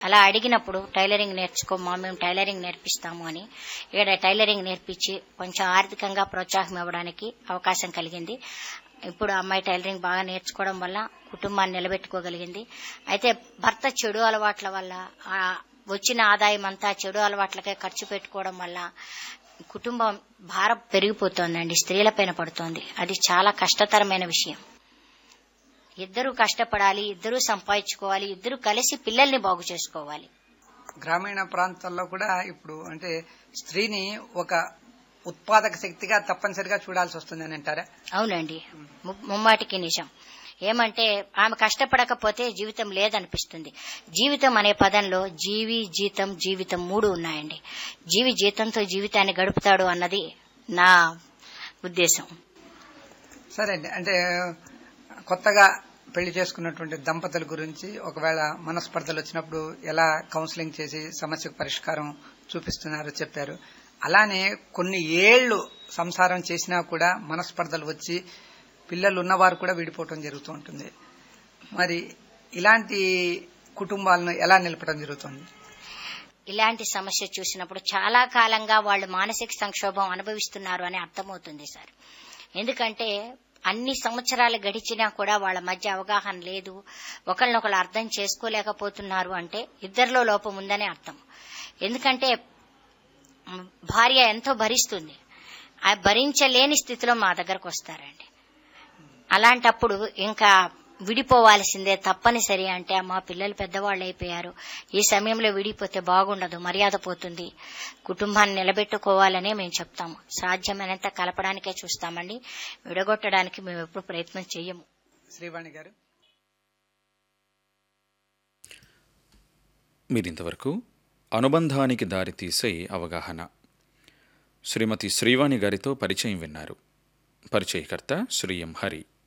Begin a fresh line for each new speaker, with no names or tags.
అలా అడిగినప్పుడు టైలరింగ్ నేర్చుకోమా మేము టైలరింగ్ నేర్పిస్తాము అని ఇక్కడ టైలరింగ్ నేర్పించి కొంచెం ఆర్థికంగా ప్రోత్సాహం ఇవ్వడానికి అవకాశం కలిగింది ఇప్పుడు ఆ అమ్మాయి టైలరింగ్ బాగా నేర్చుకోవడం వల్ల కుటుంబాన్ని నిలబెట్టుకోగలిగింది అయితే భర్త చెడు అలవాట్ల వల్ల ఆ వచ్చిన ఆదాయం అంతా చెడు అలవాట్లకే ఖర్చు పెట్టుకోవడం వల్ల కుటుంబం భారం పెరిగిపోతోందండి స్త్రీలపైన పడుతోంది అది చాలా కష్టతరమైన విషయం ఇద్దరూ కష్టపడాలి ఇద్దరూ సంపాదించుకోవాలి ఇద్దరూ కలిసి పిల్లల్ని బాగు చేసుకోవాలి
గ్రామీణ ప్రాంతాల్లో కూడా ఇప్పుడు అంటే స్త్రీని ఒక ఉత్పాదక శక్తిగా తప్పనిసరిగా చూడాల్సి వస్తుంది అని అంటారా
అవునండి ము- ముమ్మాటికి నిజం ఏమంటే ఆమె కష్టపడకపోతే జీవితం లేదనిపిస్తుంది జీవితం అనే పదంలో జీవి జీతం జీవితం మూడు ఉన్నాయండి జీవి జీతంతో జీవితాన్ని గడుపుతాడు అన్నది నా ఉద్దేశం
సరే అండి అంటే కొత్తగా పెళ్లి చేసుకున్నటువంటి దంపతుల గురించి ఒకవేళ మనస్పర్ధలు వచ్చినప్పుడు ఎలా కౌన్సిలింగ్ చేసి సమస్యకు పరిష్కారం చూపిస్తున్నారో చెప్పారు అలానే కొన్ని ఏళ్లు సంసారం చేసినా కూడా మనస్పర్ధలు వచ్చి పిల్లలు ఉన్నవారు కూడా విడిపోవటం జరుగుతూ ఉంటుంది మరి ఇలాంటి కుటుంబాలను ఎలా నిలపడం జరుగుతుంది
ఇలాంటి సమస్య చూసినప్పుడు చాలా కాలంగా వాళ్ళు మానసిక సంక్షోభం అనుభవిస్తున్నారు అని అర్థమవుతుంది సార్ ఎందుకంటే అన్ని సంవత్సరాలు గడిచినా కూడా వాళ్ళ మధ్య అవగాహన లేదు ఒకరినొకరు అర్థం చేసుకోలేకపోతున్నారు అంటే ఇద్దరిలో లోపం ఉందని అర్థం ఎందుకంటే మ్, భార్య ఎంతో భరిస్తుంది ఆ భరించలేని స్థితిలో మా దగ్గరకు వస్తారండి అలాంటప్పుడు ఇంకా విడిపోవాల్సిందే తప్పనిసరి అంటే మా పిల్లలు పెద్దవాళ్ళు అయిపోయారు ఈ సమయంలో విడిపోతే బాగుండదు మర్యాద పోతుంది కుటుంబాన్ని నిలబెట్టుకోవాలనే మేము చెప్తాము సాధ్యమైనంత కలపడానికే చూస్తామండి విడగొట్టడానికి మేము ఎప్పుడు ప్రయత్నం చెయ్యము
శ్రీవాణి గారు
మీరింతవరకు అనుబంధానికి దారితీసే అవగాహన శ్రీమతి శ్రీవాణి గారితో పరిచయం విన్నారు పరిచయకర్త శ్రీ ఎం హరి